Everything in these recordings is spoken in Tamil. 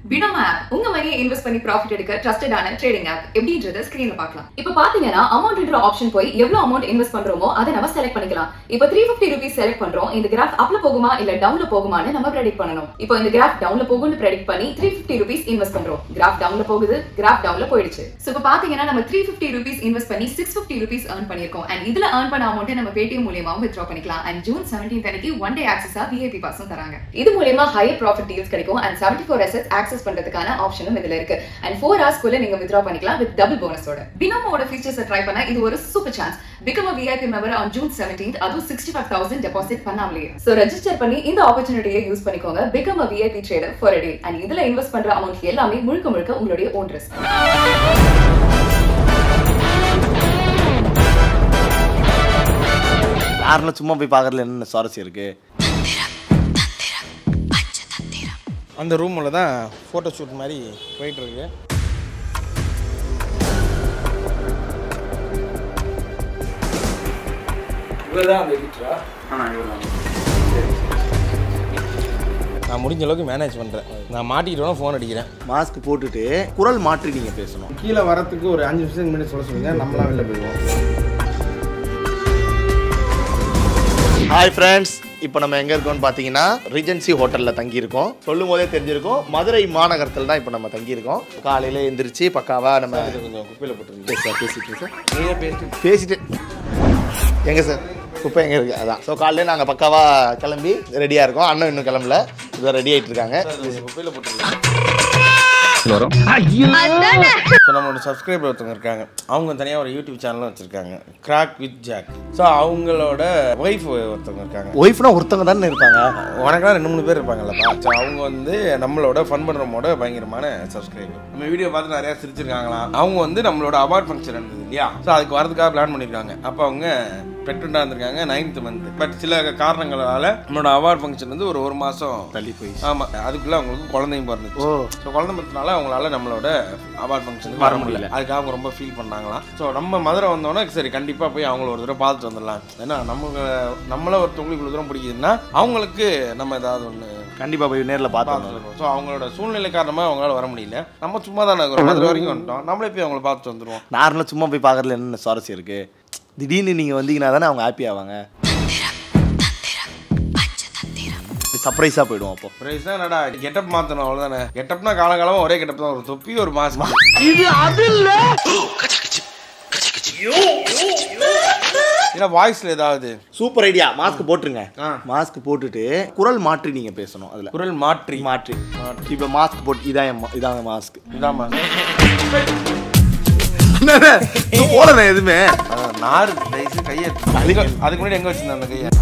பினோம் ஆப் உங்க மணியை இன்வெஸ்ட் பண்ணி ப்ராஃபிட் எடுக்க ட்ரஸ்டடான ட்ரேடிங் ஆப் எப்படின்றத ஸ்கிரீன்ல பார்க்கலாம் இப்போ பாத்தீங்கன்னா அமௌண்ட்ன்ற ஆப்ஷன் போய் எவ்வளவு அமௌண்ட் இன்வெஸ்ட் பண்றோமோ அதை நம்ம செலக்ட் பண்ணிக்கலாம் இப்போ த்ரீ ஃபிஃப்டி ருபீஸ் செலக்ட் பண்றோம் இந்த கிராஃப் அப்ல போகுமா இல்ல டவுன்ல போகுமான்னு நம்ம ப்ரெடிக்ட் பண்ணணும் இப்போ இந்த கிராஃப் டவுன்ல போகும்னு ப்ரெடிக்ட் பண்ணி த்ரீ ஃபிஃப்டி ருபீஸ் இன்வெஸ்ட் பண்றோம் கிராஃப் டவுன்ல போகுது கிராஃப் டவுன்ல போயிடுச்சு ஸோ இப்போ பாத்தீங்கன்னா நம்ம த்ரீ ஃபிஃப்டி ருபீஸ் இன்வெஸ்ட் பண்ணி சிக்ஸ் ஃபிஃப்டி ருபீஸ் ஏர்ன் பண்ணிருக்கோம் அண்ட் இதுல ஏர்ன் பண்ண அமௌண்ட் நம்ம பேடிஎம் மூலியமாவும் வித்ரா பண்ணிக்கலாம் அண்ட் ஜூன் செவன்டீன் அன்னைக்கு ஒன் டே ஆக்சஸா விஐபி பாஸும் தராங்க இது மூலியமா ஹையர் ப்ராஃபிட் டீல்ஸ் கிடைக்கும் and seventy four assets access பண்றதுக்கான ஆப்ஷனும் இதுல இருக்கு அண்ட் ஃபோர் ஹவர்ஸ்க்குள்ள நீங்க வித்ரா பண்ணிக்கலாம் வித் டபுள் போனஸோட பினோமோட ஃபீச்சர்ஸ் ட்ரை பண்ணா இது ஒரு super chance become a VIP member on June seventeen அதுவும் சிக்ஸ்டி ஃபைவ் தௌசண்ட் டெபாசிட் பண்ணாமலே ஸோ ரெஜிஸ்டர் பண்ணி இந்த ஆப்பர்ச்சுனிட்டியை யூஸ் பண்ணிக்கோங்க become a VIP trader for day and இதுல இன்வெஸ்ட் பண்ற அமௌண்ட் எல்லாமே முழுக்க முழுக்க உங்களுடைய ஓன் ரிஸ்க் யாரெல்லாம் சும்மா போய் பார்க்கறதுல என்ன சுவாரஸ்யம் இருக்கு அந்த ரூமில் தான் ஃபோட்டோ ஷூட் மாதிரி போயிட்டுருக்கு நான் முடிஞ்ச அளவுக்கு மேனேஜ் பண்ணுறேன் நான் மாட்டிக்கிட்டோன்னா ஃபோன் அடிக்கிறேன் மாஸ்க் போட்டுட்டு குரல் மாற்றி நீங்க பேசணும் கீழே வரத்துக்கு ஒரு அஞ்சு நிமிஷம் முன்னாடி சொல்ல சொல்லுங்க நம்மளாம் வெளில போயிடுவோம் ஹாய் ஃப்ரெண்ட்ஸ் இப்போ நம்ம எங்க இருக்கோம்னு பார்த்தீங்கன்னா ரிஜென்சி ஹோட்டல்ல தங்கி இருக்கோம் சொல்லும் போதே தெரிஞ்சிருக்கும் மதுரை மாநகரத்தில் தான் இப்போ நம்ம தங்கி இருக்கோம் காலையில எந்திரிச்சு பக்காவா நம்ம இது கொஞ்சம் குப்பையில் போட்டுருங்க சார் பேசிட்டு சார் நீயே பேசிட்டு பேசிட்டு எங்க சார் குப்பை எங்க இருக்கு அதான் ஸோ காலையில நாங்கள் பக்காவா கிளம்பி ரெடியா இருக்கோம் அண்ணன் இன்னும் கிளம்பல இதோ ரெடி ஆயிட்டு இருக்காங்க குப்பையில் போட்டுருங்க ஸோ நம்மளோட சப்ஸ்கிரைபர் ஒருத்தவங்க இருக்காங்க அவங்க தனியாக ஒரு யூடியூப் சேனலும் வச்சுருக்காங்க கிராக் வித் ஜாக் ஸோ அவங்களோட ஒய்ஃப் ஒருத்தவங்க இருக்காங்க ஒய்ஃப்னா ஒருத்தவங்க தானே இருப்பாங்க உனக்கெல்லாம் ரெண்டு மூணு பேர் இருப்பாங்கல்லப்பா ஸோ அவங்க வந்து நம்மளோட ஃபன் பண்ணுறமோட பயங்கரமான சப்ஸ்கிரைபர் நம்ம வீடியோ பார்த்து நிறையா சிரிச்சிருக்காங்களாம் அவங்க வந்து நம்மளோட அவார்ட் ஃபங்க்ஷன் இருந்தது இல்லையா ஸோ அதுக்கு வரதுக்காக பிளான் பண்ணியிருக்காங்க அப்போ அவங்க பெட்டுண்டா இருந்திருக்காங்க நைன்த் மந்த் பட் சில காரணங்களால நம்மளோட அவார்ட் ஃபங்க்ஷன் வந்து ஒரு ஒரு மாதம் தள்ளி போய் ஆமாம் அதுக்குள்ளே அவங்களுக்கு குழந்தையும் பிறந்துச்சு ஓ ஸோ குழந்தை பிறந்தனால அவங்களால நம்மளோட அவார்ட் ஃபங்க்ஷனுக்கு வர வர முடியல. முடியல அதுக்காக அவங்க ரொம்ப ஃபீல் பண்ணாங்களாம் ஸோ நம்ம மதுரை வந்தோன்னே சரி கண்டிப்பாக போய் அவங்கள ஒரு தடவை பார்த்துட்டு வந்துடலாம் ஏன்னா நம்ம நம்மள ஒருத்தவங்களுக்கு இவ்வளோ தூரம் பிடிக்குதுன்னா அவங்களுக்கு நம்ம ஏதாவது ஒன்று கண்டிப்பா போய் நேர்ல பார்த்தோம் பார்த்துருக்கோம் ஸோ அவங்களோட சூழ்நிலை காரணமாக அவங்களால வர முடியல நம்ம சும்மா தானே இருக்கிறோம் மதுரை வரைக்கும் வந்துட்டோம் நம்மளே போய் அவங்கள பார்த்துட்டு வந்துருவோம் நார்மலாக சும்மா போய் பார்க்கறதுல என்ன சுவாரஸ்யம் இருக்கு திடீர்னு நீங்க வந்தீங்கன்னா தானே அவங்க ஹாப்பி ஆவாங்க சர்ப்ரைஸா போயிடுவோம் அப்போ பிரைஸ் தான் என்னடா கெட்டப் மாற்றணும் அவ்வளோதானே கெட்டப்னா காலகாலமாக ஒரே கெட்டப் தான் ஒரு தொப்பி ஒரு மாஸ்க் இல்லை வாய்ஸில் ஏதாவது சூப்பர் ஐடியா மாஸ்க் போட்டுருங்க ஆ. மாஸ்க் போட்டுட்டு குரல் மாற்றி நீங்க பேசணும் அதுல குரல் மாற்றி மாற்றி இப்போ மாஸ்க் போட்டு இதான் என் மா- இதான் மாஸ்க் இதாம்மா போடல எதுவுமே அதான் நார் ரைஸ் கையை அதுக்கு அதுக்கு முன்னாடி எங்கே வச்சிருந்தேன் அந்த கையை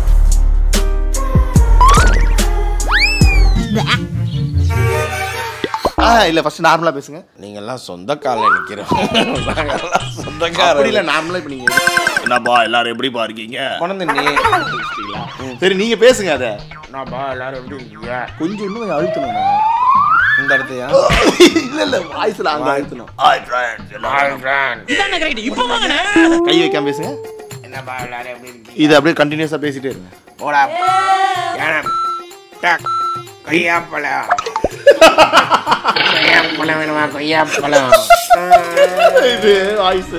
ஆ இல்ல ஃபர்ஸ்ட் நார்மலா பேசுங்க நீங்கெல்லாம் சொந்த காலில் நிற்கிறோம் நாங்கெல்லாம் சொந்தக்கார அப்படி இல்ல நார்மலா இப்போ நீங்க என்னப்பா எல்லாரும் எப்படி இருக்கீங்க கொண்டு நீ சரி நீங்க பேசுங்க அத நான்ப்பா எல்லாரும் எப்படி இருக்கீங்க கொஞ்சம் இன்னும் அழுத்தணும் இந்த இடத்தையா இல்ல இல்ல வாய்ஸ்ல அங்க அழுத்தணும் ஹாய் ஃப்ரெண்ட்ஸ் கை வைக்காம பேசுங்க என்னப்பா எல்லாரும் எப்படி இருக்கீங்க இது அப்படியே கண்டினியூஸா பேசிட்டே இருங்க போடா ஏனம் டக் கொய்யாப்பழம் கொய்யாப்பழம் வேணுமா கொய்யாப்பழம் இது வாய்ஸ்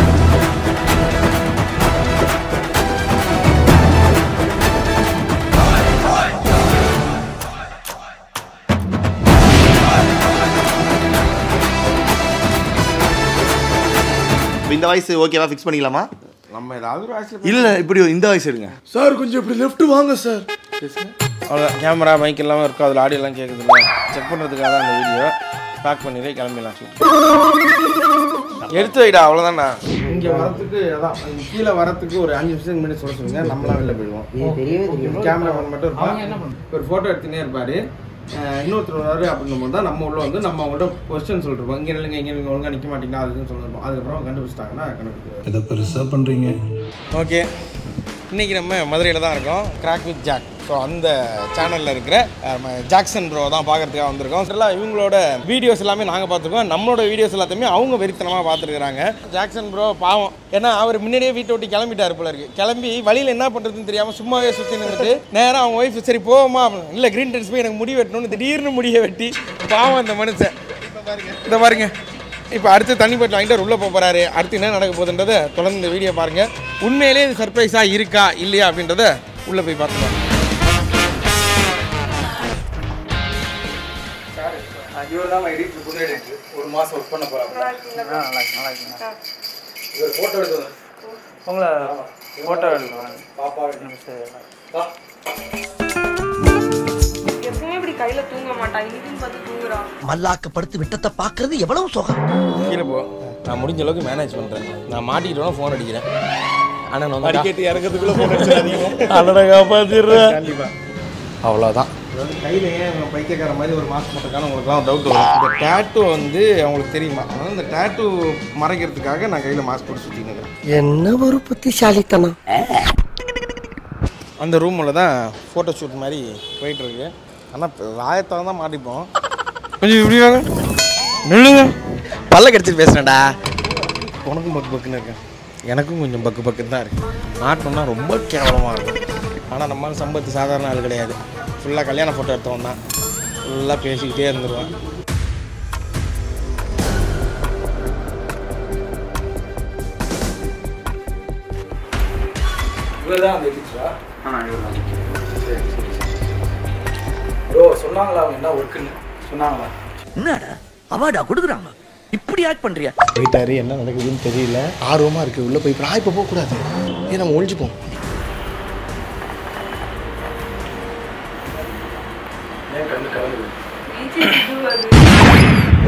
இந்த வாய்ஸ் ஓகேவா ஃபிக்ஸ் பண்ணிக்கலாமா நம்ம ஏதாவது ஒரு ஆசிரியர் இல்ல இப்படி இந்த வாய்ஸ் எடுங்க சார் கொஞ்சம் இப்படி லெஃப்ட் வாங்க சார் அவ்வளோதான் கேமரா மைக் எல்லாம் இருக்கும் அதில் ஆடியோ எல்லாம் கேட்குதுல்ல செக் பண்ணுறதுக்காக தான் அந்த வீடியோ பேக் பண்ணிட்டு கிளம்பிடலாம் shoot. எடுத்து வைடா அவ்வளோதான்டா இங்கே வரத்துக்கு அதான் இங்க கீழே வரத்துக்கு ஒரு அஞ்சு நிமிஷம் முன்னாடி சொல்ல சொல்லுங்க நம்மளாம் வெளில போயிடுவோம் கேமராமேன் மட்டும் இருப்பான் ஒரு ஃபோட்டோ எடுத்துனே இருப்பாரு அஹ் இன்னொருத்தர் வருவாரு அப்படின்னும் போது தான் நம்ம உள்ள வந்து நம்ம அவங்கள்ட்ட கொஸ்டின் சொல்லிருப்போம் இங்கே நில்லுங்க இங்கே நில்லுங்க ஒழுங்கா நிற்க மாட்டீங்களா அதுன்னு சொல்லிருப்போம் அதுக்கப்புறம் கண்டுபிடிச்சிட்டாங்கன்னா கண்டுபிடிச்சிருவோம் இதை பெருசாக பண்ணுறீங்க ஓகே இன்னைக்கு நம்ம மதுரையில் தான் இருக்கோம் கிராக் வித் ஜாக் ஸோ அந்த சேனலில் இருக்கிற அஹ், ஜாக்சன் ப்ரோ தான் பார்க்கறதுக்காக வந்திருக்கோம் எல்லாம் இவங்களோட வீடியோஸ் எல்லாமே நாங்கள் பார்த்துருக்கோம் நம்மளோட வீடியோஸ் எல்லாத்தையுமே அவங்க வெறித்தனமாக பார்த்துருக்குறாங்க ஜாக்சன் ப்ரோ பாவம் ஏன்னா அவர் முன்னாடியே வீட்டை விட்டு கிளம்பிட்டாரு போல இருக்கு கிளம்பி வழியில் என்ன பண்ணுறதுன்னு தெரியாமல் சும்மாவே சுற்றி நின்றுட்டு நேராக அவங்க ஒய்ஃப் சரி போவோமா இல்லை க்ரீன் டென்ஸ் போய் எனக்கு முடி வெட்டணும்னு திடீர்னு முடியை வெட்டி பாவம் அந்த மனுஷன் இந்த பாருங்க இப்போ அடுத்து தண்ணி பாட்டில் வாங்கிட்டு உள்ளே போக போகிறாரு அடுத்து என்ன நடக்க போகுதுன்றதை தொடர்ந்து இந்த வீடியோ பாருங்கள் உண்மையிலேயே இது சர்ப்ரைஸாக இருக்கா இல்லையா அப்படின்றத உள்ளே போய் பார்த்துக்கலாம் இவர் தான் எடிட்டர் புது எடிட்டர் ஒரு மாதம் ஒர்க் பண்ண போகிறாங்க நல்லா இருக்கு நல்லா இருக்குங்க இவர் ஃபோட்டோ எடுத்து உங்களை ஃபோட்டோ எடுக்கலாம் பாப்பா எப்பவுமே இப்படி கையில தூங்க மாட்டான் இன்னைக்குன்னு பார்த்து தூங்குறான் மல்லாக்கப்படுத்து விட்டத்தை பார்க்கறது எவ்வளவு சுகம் கீழே போ நான் முடிஞ்ச அளவுக்கு மேனேஜ் பண்ணுறேன் நான் மாட்டிக்கிட்டோன்னா ஃபோன் அடிக்கிறேன் ஆனால் நான் அடிக்கட்டு இறக்கிறதுக்குள்ள போட்டு வச்சிடாதீங்க அண்ணனை காப்பாற்றிடுறேன் கண்டிப்பாக அவ்வளோதான் அதாவது கையில் ஏன் பைத்தியக்கார மாதிரி ஒரு மாஸ்க் போட்டிருக்கான்னு உங்களுக்குலாம் டவுட் வரும் இந்த டேட்டு வந்து அவங்களுக்கு தெரியுமா அதனால இந்த டேட்டு மறைக்கிறதுக்காக நான் கையில் மாஸ்க் போட்டு சுற்றின்னு இருக்கிறேன் என்ன ஒரு புத்திசாலித்தனம் அந்த ரூமில் தான் ஃபோட்டோ ஷூட் மாதிரி போயிட்டுருக்கு ஆனால் ராயத்தான் தான் மாட்டிப்போம் கொஞ்சம் இப்படி வாங்க நில்லுங்க பல்ல கடிச்சிட்டு பேசுறேன்டா உனக்கும் பக்கு பக்குன்னு இருக்கேன் எனக்கும் கொஞ்சம் பக்கு பக்குன்னு தான் இருக்கு மாட்டோம்னா ரொம்ப கேவலமாக இருக்கும் ஆனால் நம்மளால சம்பத்து சாதாரண ஆள் கிடையாது ஃபுல்லாக கல்யாண ஃபோட்டோ எடுத்தவன் தான் ஃபுல்லாக பேசிக்கிட்டே இருந்துருவேன் இவ்வளோதான் அந்த எடிட்டரா ஆ இவர் தான் ப்ரோ சொன்னாங்களா அவங்க என்ன ஒர்க்குன்னு சொன்னாங்களா என்னடா அவார்டா கொடுக்குறாங்க இப்படி ஆக்ட் பண்றியா போயிட்டாரு என்ன நடக்குதுன்னு தெரியல ஆர்வமா இருக்கு உள்ள போய் நான் இப்போ போகக்கூடாது ஏன் நம்ம ஒழிஞ்சுப்போம் ஏன் கண்ணு கலங்குது பீச்சு இது அது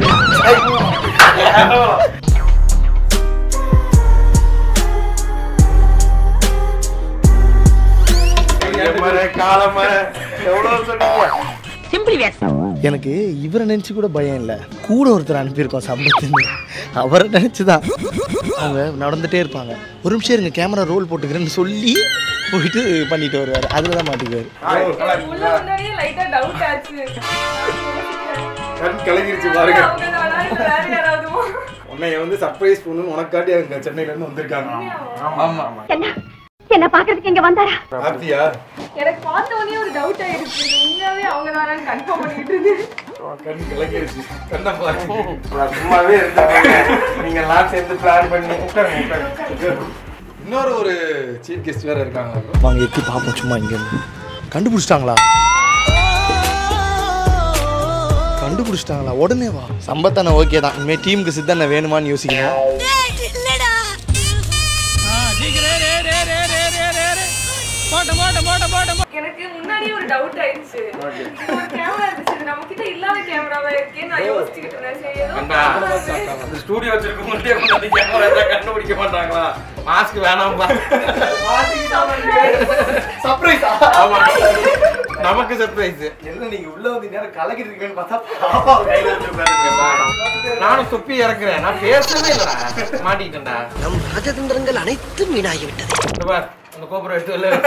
எனக்கு இவரை நினைச்சு கூட பயம் இல்லை கூட ஒருத்தர் அனுப்பியிருக்கோம் சம்பத்துன்னு அவரை நினைச்சு தான் அவங்க நடந்துட்டே இருப்பாங்க ஒரு நிமிஷம் இருங்க கேமரா ரோல் போட்டுக்கிறேன்னு சொல்லி போயிட்டு பண்ணிட்டு வருவார் அதில் தான் மாட்டிக்குவார் உள்ள முன்னாடியே லைட்டா டவுட் ஆச்சு கண் கலங்கிருச்சு பாருங்க அவங்க தானா இல்ல வேற யாராவதுமா உன்னைய வந்து சர்ப்ரைஸ் பண்ணணும்னு உனக்காட்டி அவங்க சென்னையில இருந்து வந்திருக்காங்க ஆமா ஆமா என்ன என்ன பாக்குறதுக்கு இங்க வந்தாரா ஹாப்பியா எனக்கு பார்த்த உடனே ஒரு டவுட் ஆயிடுச்சு இது உண்மையாவே அவங்க தானான்னு கன்ஃபார்ம் பண்ணிட்டு இருந்தேன் கண் கலங்கிருச்சு கண்ணை பாருங்க சும்மாவே இருந்துருக்காங்க நீங்க எல்லாம் சேர்ந்து பிளான் பண்ணி உட்காருங்க உட்காருங்க இன்னொரு ஒரு சீஃப் கெஸ்ட் வேற இருக்காங்க வாங்க எத்தி பார்ப்போம் சும்மா இங்கேருந்து கண்டுபிடிச்சிட்டாங்களா கண்டுபிடிச்சிட்டாங்களா உடனே வா சம்பத்தான ஓகே தான் இனிமேல் டீமுக்கு சித்தனை வேணுமான்னு யோசிக்கணும் எனக்கு முன்னாடியே ஒரு டவுட் ஆயிடுச்சு இது ஒரு கேமரா இருந்துச்சு இது நம்ம கிட்ட இல்லாத கேமராவா இருக்கே நான் யோசிச்சுக்கிட்டு இருந்தேன் சரி ஏதோ அந்த ஸ்டூடியோ வச்சிருக்க முன்னாடியே கொண்டாந்து கேமரா எல்லாம் கண்டுபிடிக்க மாட்டாங்களா மாஸ்க் வேணாம்பா சர்ப்ரைஸ் ஆமா நமக்கு சர்ப்ரைஸ் என்ன நீங்க உள்ள வந்து நேரம் கலக்கிட்டு இருக்கேன்னு பார்த்தா பாப்பா கையில வச்சிருக்காரு நானும் துப்பி இறக்குறேன் நான் பேசவே இல்லடா மாட்டிக்கிட்டேன்டா நம் ராஜதந்திரங்கள் அனைத்தும் வீணாகிவிட்டது இந்த பார் அந்த கோபுரம் எடுத்து வெளில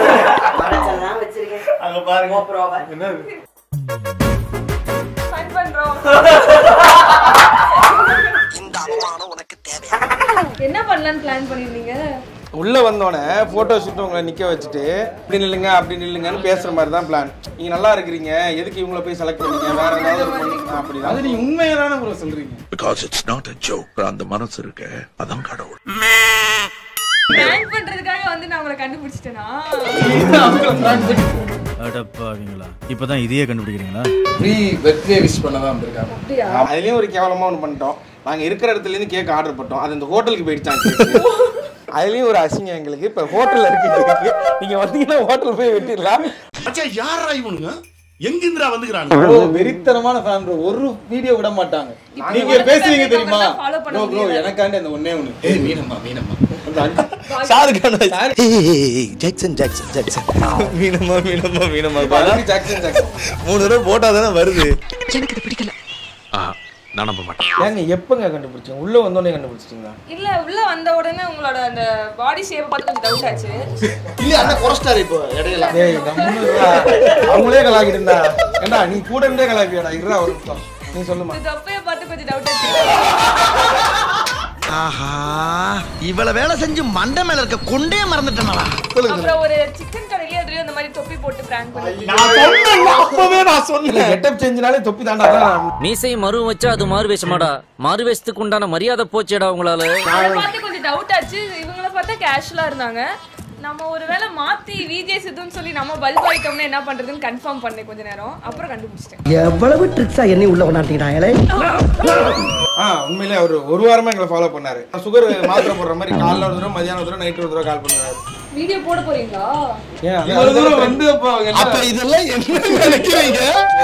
அங்க பாருங்க என்னது ஃபன் பண்றோம் இந்த அவமானம் உனக்கு தேவையா என்ன பண்ணலாம்னு பிளான் பண்ணிருந்தீங்க உள்ள வந்தோடனே போட்டோ ஷூட் உங்களை நிக்க வச்சுட்டு இப்படி நில்லுங்க அப்படி நில்லுங்கன்னு பேசுற மாதிரி தான் பிளான் நீங்க நல்லா இருக்கிறீங்க எதுக்கு இவங்கள போய் செலக்ட் பண்ணீங்க வேற ஏதாவது ஒரு பொண்ணு அப்படி அது நீங்க உண்மையை தானே ப்ரோ சொல்றீங்க Because it's not a joke. அந்த மனசு இருக்க அதான் கடவுள் பிளான் பண்றதுக்காக வந்து நான் உங்களை கண்டுபிடிச்சிட்டேனா அடப்பாவீங்களா இப்பதான் இதையே கண்டுபிடிக்கிறீங்களா ஃப்ரீ பர்த்டே விஷ் பண்ண தான் வந்திருக்காங்க அதுலயும் ஒரு கேவலமா ஒன்று பண்ணிட்டோம் நாங்க இருக்கிற இடத்துல இருந்து கேக் ஆர்டர் பண்ணோம் அது இந்த ஹோட்டலுக்கு போயிடுச்சாங்க அதுலயும் ஒரு அசிங்கம் எங்களுக்கு இப்ப ஹோட்டல்ல இருக்கு cake. நீங்க வந்தீங்கன்னா ஹோட்டல் போய் வெட்டிடலாம் யாரா இவனுங்க எங்கிருந்துடா வந்துக்கிறான் ப்ரோ வெறித்தனமான ஃபேன் ப்ரோ ஒரு வீடியோ விட மாட்டாங்க நீங்க பேசுவீங்க தெரியுமா follow பண்ண ப்ரோ ப்ரோ எனக்காண்டி அந்த ஒண்ணே ஒண்ணு ஏய் மீனம்மா மீனம்மா அந்த அஞ்சு ஷாருக்கான ஜாக்சன் ஜாக்சன் ஜாக்சன் மீனம்மா மீனம்மா மீனம்மா அதுக்கு ஜாக்சன் ஜாக்சன் மூணு தடவை போட்டா தானே வருது எனக்கு இது பிடிக்கல நான் நம்ப மாட்டேன் ஏங்க எப்பங்க கண்டுபிடிச்சீங்க உள்ள வந்தோடனே கண்டுபிடிச்சிட்டீங்களா இல்ல உள்ள வந்த உடனே உங்களோட அந்த பாடி ஷேப் பார்த்து கொஞ்சம் டவுட் ஆச்சு இல்ல அண்ணா குறைச்சிட்டாரு இப்போ இடையில டேய் கம்முனு இருடா. அவங்களே கலாக்கிட்டு இருந்தா ஏண்டா நீ கூட இருந்தே கலாப்பியாடா இருடா ஒரு நிமிஷம் நீ சொல்லுமா இந்த தொப்பைய பார்த்து கொஞ்சம் டவுட் ஆச்சு ஆஹா இவ்வளவு வேலை செஞ்சு மண்டை மேல இருக்க கொண்டே மறந்துட்டேனா அப்புறம் ஒரு சிக்கன் கடையிலேயே அதுலயும் அந்த மாதிரி தொப்பி போட்டு பிராங்க் பண்ணி அப்பவே நான் சொன்னேன் கெட்டப் சேஞ்சினாலே தொப்பி தாண்டா அதான் மீசை மறு வச்சா அது மாறு வேஷமாடா மாறு வேஷத்துக்கு உண்டான மரியாதை போச்சேடா உங்களால அதை பார்த்து கொஞ்சம் டவுட் ஆச்சு இவங்கள பார்த்தா கேஷுவலா இருந்தாங்க நம்ம ஒருவேளை மாத்தி விஜய் சித்துன்னு சொல்லி நம்ம பல்ப் ஆயிட்டோம்னா என்ன பண்றதுன்னு கன்ஃபார்ம் பண்ணேன் கொஞ்ச நேரம் அப்புறம் கண்டுபிடிச்சிட்டேன் எவ்வளவு ட்ரிக்ஸா என்னை உள்ள கொண்டாட்டினாங்களே ஆ உண்மையிலே அவர் ஒரு வாரமா எங்களை ஃபாலோ பண்ணாரு சுகர் மாத்திரை போடுற மாதிரி காலைல ஒரு தடவை மதியானம் ஒரு தடவை நைட் ஒரு தடவை கால் பண்ணுவாரு வீடியோ போட போறீங்களா ஏன் இவ்வளவு தூரம் வந்து அப்போ அவங்க என்ன- அப்ப இதெல்லாம் என்ன நினைக்கிறீங்க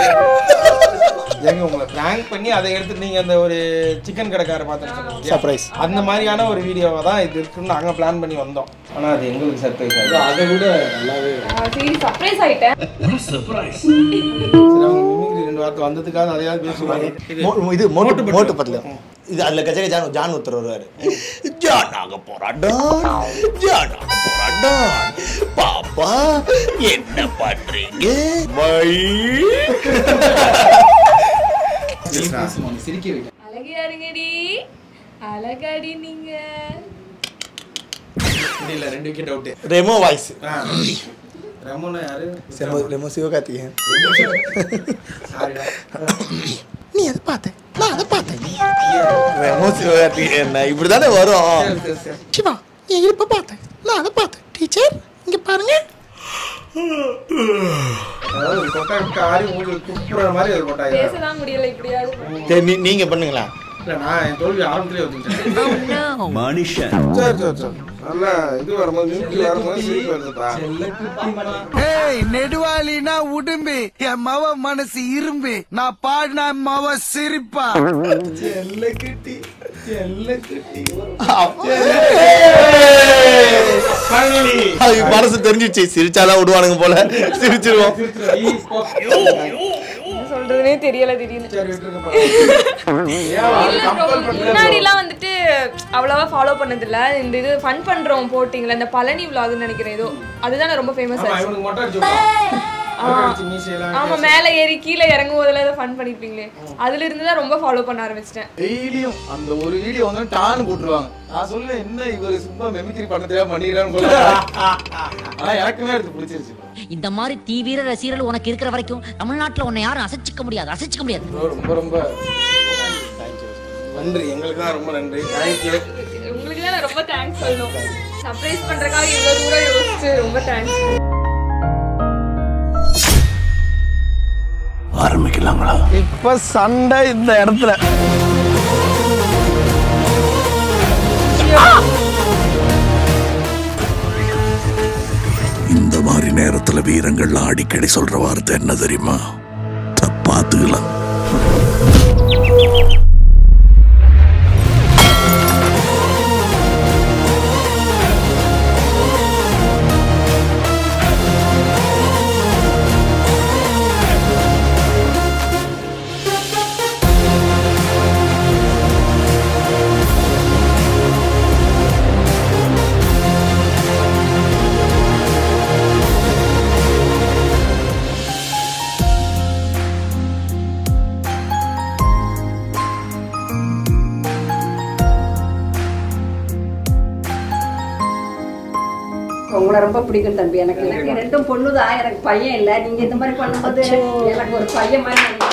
ஏங்க உங்களை பிராங்க் பண்ணி அதை எடுத்துட்டு நீங்க அந்த ஒரு சிக்கன் கடைக்கார பார்த்துருக்கீங்க Surprise. அந்த மாதிரியான ஒரு வீடியோவை தான் இது இருக்குன்னு நாங்க பிளான் பண்ணி வந்தோம் ஆனா அது எங்களுக்கு சர்ப்ரைஸ் ஆயிடும் அதை விட நல்லாவே ஆ, சரி சர்ப்ரைஸ் ஆயிட்டேன் சரி அவங்க mimicry ரெண்டு வார்த்தை வந்ததுக்காக அதையாவது பேசுவாங்க மோ- இது மோட்டு மோட்டு பத்தல இது அதுல கஜக ஜான் ஜான் ஒருத்தர் வருவாரு ஜான் ஆக போறாடா ஜான் ஆக போறாடா பாப்பா என்ன பண்றீங்க வை சிரிக்க வைக்க அழகியா இருங்கடி அழகாடி நீங்க இல்ல ரெண்டு wicket out Remo voice Ramona யாரு ரெமோ ரெமோ சிவகார்த்திகேயன் சாரிடா நீ அதை பார்த்த நான் அதை பார்த்தேன் ரெமோ சிவகார்த்திகேயன் இப்படிதானே வரும் சிவா நீ இருப்ப பார்த்தேன் நான் அதை பார்த்தேன் டீச்சர் இங்க பாருங்க அதாவது ஒரு கொட்டை விட்டு ஆடி உங்களுக்கு துப்புற மாதிரி ஒரு கொட்டாய் பேசலாம் முடியல இப்படியாவது சரி நீ- நீங்க பண்ணுங்களா இல்ல நான் என் தோல்வி ஆரம்பத்திலே ஒத்துக்கிட்டேன் மனுஷன் சரி சரி சரி நல்லா இது வரும்போது மிமிக்ரி வரும்போது சிரிப்பு வருதுப்பா ஏய் நெடுவாளினா உடும்பு என் மவ மனசு இரும்பு நான் பாடினா மவ சிரிப்பா அது மனசு தெரிஞ்சிச்சு சிரிச்சாதான் விடுவானுங்க போல சிரிச்சிருவோம் என்ன சொல்றதுனே தெரியல திடீர்னு சரி விட்டுருங்கப்பா இல்ல bro, முன்னாடிலாம் வந்துட்டு அவ்வளவா ஃபாலோ பண்ணது இல்ல இந்த இது ஃபன் பண்றோம் போட்டிங்களா இந்த பழனி vlogனு நினைக்கிறேன் ஏதோ அதுதான் ரொம்ப ஃபேமஸ் ஆமா ஆச்சு இவனுக்கு மொட்டை அடிச்சு விட்டான். மொட்டை அடிச்சு மீசையெல்லாம் ஆமா மேல ஏறி கீழே இறங்கும் போதுல ஏதோ ஃபன் பண்ணிருப்பீங்களே அதுல இருந்து தான் ரொம்ப ஃபாலோ பண்ண ஆரம்பிச்சிட்டேன் டெய்லியும் அந்த ஒரு வீடியோ வந்து டான்னு போட்டுருவாங்க நான் சொல்லுவேன் என்ன இவர் சும்மா மெமிக்ரி பண்ண தெரியாம பண்ணிக்கிறான்னு போல ஆனா எனக்குமே எடுத்து பிடிச்சிருச்சு இந்த மாதிரி தீவிர ரசிகர்கள் உனக்கு இருக்கிற வரைக்கும் தமிழ்நாட்டுல உன்னை யாரும் அசைச்சிக்க முடியாது அசைச்சிக்க முடியாது bro, ரொம்ப ரொம்ப நன்றி எங்களுக்கு தான் ரொம்ப நன்றி தேங்க்யூ உங்களுக்கு தான் நான் ரொம்ப தேங்க்ஸ் சொல்லணும் சர்ப்ரைஸ் பண்றதுக்காக இவ்வளவு தூரம் யோசிச்சு ரொம்ப தேங்க்ஸ் ஆரம்பிக்கலாங்களா இப்ப சண்டை இந்த இடத்துல இந்த மாதிரி நேரத்துல வீரங்கள்லாம் அடிக்கடி சொல்ற வார்த்தை என்ன தெரியுமா பாத்துக்கலாம் உங்களை ரொம்ப பிடிக்கும் தம்பி எனக்கு எனக்கு ரெண்டும் பொண்ணுதான் எனக்கு பையன் இல்லை நீங்க இந்த மாதிரி பண்ணும்போது எனக்கு ஒரு பையன் மாதிரி எனக்கு